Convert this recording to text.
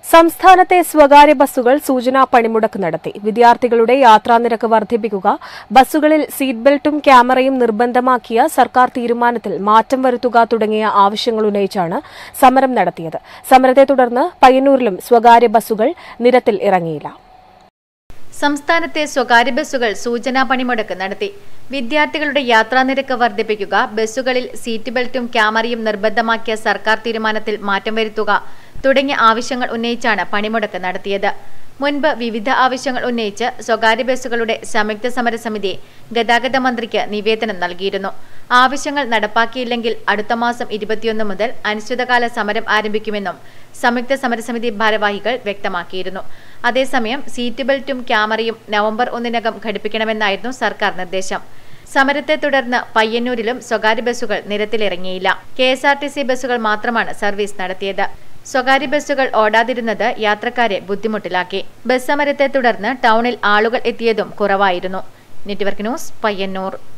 സംസ്ഥാനത്തെ സ്വകാര്യ ബസ്സുകൾ സൂചനാ പണിമുടക്ക് നടത്തി വിദ്യാർത്ഥികളുടെ യാത്രാനിരക്ക് വർദ്ധിപ്പിക്കുക ബസ്സുകളിൽ സീറ്റ് ബെൽറ്റും ക്യാമറയും നിർബന്ധമാക്കിയ സർക്കാർ തീരുമാനത്തിൽ മാറ്റം വരുത്തുക തുടങ്ങിയ ആവശ്യങ്ങൾ ഉന്നയിച്ചാണ് സമരം നടത്തിയത് സമരത്തെ തുടർന്ന് പയ്യന്നൂരിലും സ്വകാര്യ ബസ്സുകൾ നിരത്തിൽ ഇറങ്ങിയില്ല സംസ്ഥാനത്തെ സ്വകാര്യ ബസ്സുകൾ സൂചനാ പണിമുടക്ക് നടത്തി വിദ്യാർത്ഥികളുടെ യാത്രാനിരക്ക് വർദ്ധിപ്പിക്കുക ബസ്സുകളിൽ സീറ്റ് ബെൽറ്റും ക്യാമറയും നിർബന്ധമാക്കിയ സർക്കാർ തീരുമാനത്തിൽ മാറ്റം വരുത്തുക തുടങ്ങിയ ആവശ്യങ്ങൾ ഉന്നയിച്ചാണ് പണിമുടക്ക് നടത്തിയത് മുൻപ് വിവിധ ആവശ്യങ്ങൾ ഉന്നയിച്ച് സ്വകാര്യ ബസ്സുകളുടെ സംയുക്ത സമരസമിതി ഗതാഗത മന്ത്രിക്ക് നിവേദനം നൽകിയിരുന്നു ആവശ്യങ്ങൾ നടപ്പാക്കിയില്ലെങ്കിൽ അടുത്ത മാസം ഇരുപത്തിയൊന്ന് മുതൽ അനിശ്ചിതകാല സമരം ആരംഭിക്കുമെന്നും സംയുക്ത സമരസമിതി ഭാരവാഹികൾ വ്യക്തമാക്കിയിരുന്നു അതേസമയം സീറ്റ് ബെൽറ്റും ക്യാമറയും നവംബർ ഒന്നിനകം ഘടിപ്പിക്കണമെന്നായിരുന്നു സർക്കാർ നിർദ്ദേശം സമരത്തെ തുടർന്ന് പയ്യന്നൂരിലും സ്വകാര്യ ബസ്സുകൾ നിരത്തിലിറങ്ങിയില്ല K S R T C ബസ്സുകൾ മാത്രമാണ് സർവീസ് നടത്തിയത് സ്വകാര്യ ബസ്സുകൾ ഓടാതിരുന്നത് യാത്രക്കാരെ ബുദ്ധിമുട്ടിലാക്കി ബസ് സമരത്തെ തുടർന്ന് ടൗണിൽ ആളുകൾ എത്തിയതും കുറവായിരുന്നു നെറ്റ്വർക്ക് ന്യൂസ് പയ്യന്നൂർ